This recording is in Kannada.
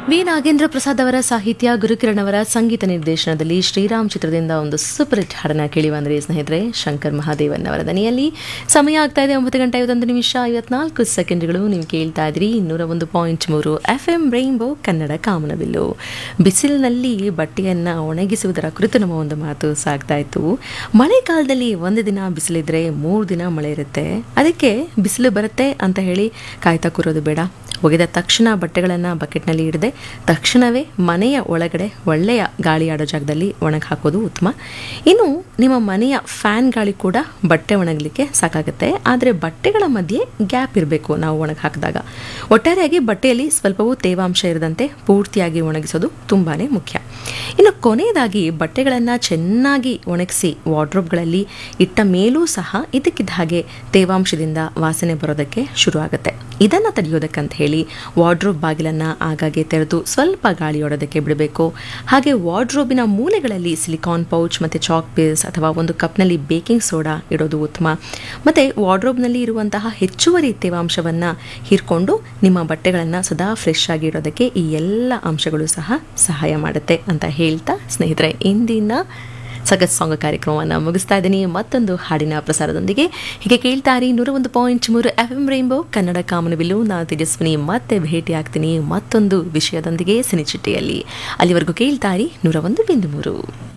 ವಿ ನಾಗೇಂದ್ರ ಪ್ರಸಾದ್ ಅವರ ಸಾಹಿತ್ಯ ಗುರುಕಿರಣ್ ಅವರ ಸಂಗೀತ ನಿರ್ದೇಶನದಲ್ಲಿ ಶ್ರೀರಾಮ್ ಚಿತ್ರದಿಂದ ಒಂದು ಸೂಪರ್ ಹಿಟ್ ಹಾಡನ್ನ ಕೇಳಿ ಬಂದ್ರಿ ಸ್ನೇಹಿತರೆ ಶಂಕರ್ ಮಹಾದೇವನ್ ಅವರ ದನಿಯಲ್ಲಿ ಸಮಯ ಆಗ್ತಾ ಇದೆ ಒಂಬತ್ತು ಗಂಟೆ ಐವತ್ತೊಂದು ನಿಮಿಷ ಐವತ್ನಾಲ್ಕು ಸೆಕೆಂಡ್ಗಳು ನೀವು ಕೇಳ್ತಾ ಇದ್ರಿ ಇನ್ನೂರ ಒಂದು ಪಾಯಿಂಟ್ ಮೂರು ಎಫ್ ಎಂ ರೈನ್ಬೋ ಕನ್ನಡ ಕಾಮನಬಿಲ್ಲು ಬಿಸಿಲಿನಲ್ಲಿ ಬಟ್ಟೆಯನ್ನ ಒಣಗಿಸುವುದರ ಕುರಿತು ನಮ್ಮ ಒಂದು ಮಾತು ಸಾಗ್ತಾ ಇತ್ತು ಮಳೆಗಾಲದಲ್ಲಿ ಒಂದು ದಿನ ಬಿಸಿಲಿದ್ರೆ ಮೂರು ದಿನ ಮಳೆ ಇರುತ್ತೆ ಅದಕ್ಕೆ ಬಿಸಿಲು ಬರುತ್ತೆ ಅಂತ ಹೇಳಿ ಕಾಯ್ತಾ ಕೂರೋದು ಬೇಡ ಒಗೆದ ತಕ್ಷಣ ಬಟ್ಟೆಗಳನ್ನು ಬಕೆಟ್ನಲ್ಲಿ ಇಡದೆ ತಕ್ಷಣವೇ ಮನೆಯ ಒಳಗಡೆ ಒಳ್ಳೆಯ ಗಾಳಿ ಆಡೋ ಜಾಗದಲ್ಲಿ ಒಣಗಿ ಹಾಕೋದು ಉತ್ತಮ ಇನ್ನು ನಿಮ್ಮ ಮನೆಯ ಫ್ಯಾನ್ ಗಾಳಿ ಕೂಡ ಬಟ್ಟೆ ಒಣಗಲಿಕ್ಕೆ ಸಾಕಾಗುತ್ತೆ ಆದರೆ ಬಟ್ಟೆಗಳ ಮಧ್ಯೆ ಗ್ಯಾಪ್ ಇರಬೇಕು ನಾವು ಒಣಗಿ ಹಾಕಿದಾಗ ಒಟ್ಟಾರೆಯಾಗಿ ಬಟ್ಟೆಯಲ್ಲಿ ಸ್ವಲ್ಪವೂ ತೇವಾಂಶ ಇರದಂತೆ ಪೂರ್ತಿಯಾಗಿ ಒಣಗಿಸೋದು ತುಂಬಾ ಮುಖ್ಯ ಇನ್ನು ಕೊನೆಯದಾಗಿ ಬಟ್ಟೆಗಳನ್ನು ಚೆನ್ನಾಗಿ ಒಣಗಿಸಿ ವಾರ್ಡ್ರೋಬ್ಗಳಲ್ಲಿ ಇಟ್ಟ ಮೇಲೂ ಸಹ ಇದಕ್ಕಿದ್ದ ಹಾಗೆ ತೇವಾಂಶದಿಂದ ವಾಸನೆ ಬರೋದಕ್ಕೆ ಶುರುವಾಗುತ್ತೆ ಇದನ್ನು ತಡೆಯೋದಕ್ಕಂತ ಹೇಳಿ ವಾರ್ಡ್ರೋಬ್ ಬಾಗಿಲನ್ನು ಆಗಾಗ್ಗೆ ತೆರೆದು ಸ್ವಲ್ಪ ಗಾಳಿಯೊಡೋದಕ್ಕೆ ಬಿಡಬೇಕು ಹಾಗೆ ವಾರ್ಡ್ರೋಬಿನ ಮೂಲೆಗಳಲ್ಲಿ ಸಿಲಿಕಾನ್ ಪೌಚ್ ಮತ್ತು ಚಾಕ್ ಪೀಸ್ ಅಥವಾ ಒಂದು ಕಪ್ನಲ್ಲಿ ಬೇಕಿಂಗ್ ಸೋಡಾ ಇಡೋದು ಉತ್ತಮ ಮತ್ತು ವಾರ್ಡ್ರೋಬ್ನಲ್ಲಿ ಇರುವಂತಹ ಹೆಚ್ಚುವರಿ ತೇವಾಂಶವನ್ನು ಹೀರ್ಕೊಂಡು ನಿಮ್ಮ ಬಟ್ಟೆಗಳನ್ನು ಸದಾ ಫ್ರೆಶ್ ಆಗಿ ಇಡೋದಕ್ಕೆ ಈ ಎಲ್ಲ ಅಂಶಗಳು ಸಹ ಸಹಾಯ ಮಾಡುತ್ತೆ ಅಂತ ಹೇಳ್ತಾ ಸ್ನೇಹಿತರೆ ಇಂದಿನ ಸಗತ್ ಸಾಂಗ್ ಕಾರ್ಯಕ್ರಮವನ್ನು ಮುಗಿಸ್ತಾ ಇದ್ದೀನಿ ಮತ್ತೊಂದು ಹಾಡಿನ ಪ್ರಸಾರದೊಂದಿಗೆ ಹೀಗೆ ಕೇಳ್ತಾರಿ ನೂರ ಒಂದು ಪಾಯಿಂಟ್ ಮೂರು ಎಫ್ ಎಂ ರೈನ್ಬೋ ಕನ್ನಡ ಕಾಮನಬಿಲ್ಲು ನಾನು ತೇಜಸ್ವಿನಿ ಮತ್ತೆ ಭೇಟಿ ಆಗ್ತೀನಿ ಮತ್ತೊಂದು ವಿಷಯದೊಂದಿಗೆ ಸಿನಿಚಿಟ್ಟೆಯಲ್ಲಿ ಅಲ್ಲಿವರೆಗೂ ಕೇಳ್ತಾರಿ ನೂರ ಒಂದು ಬಿಂದು ಮೂರು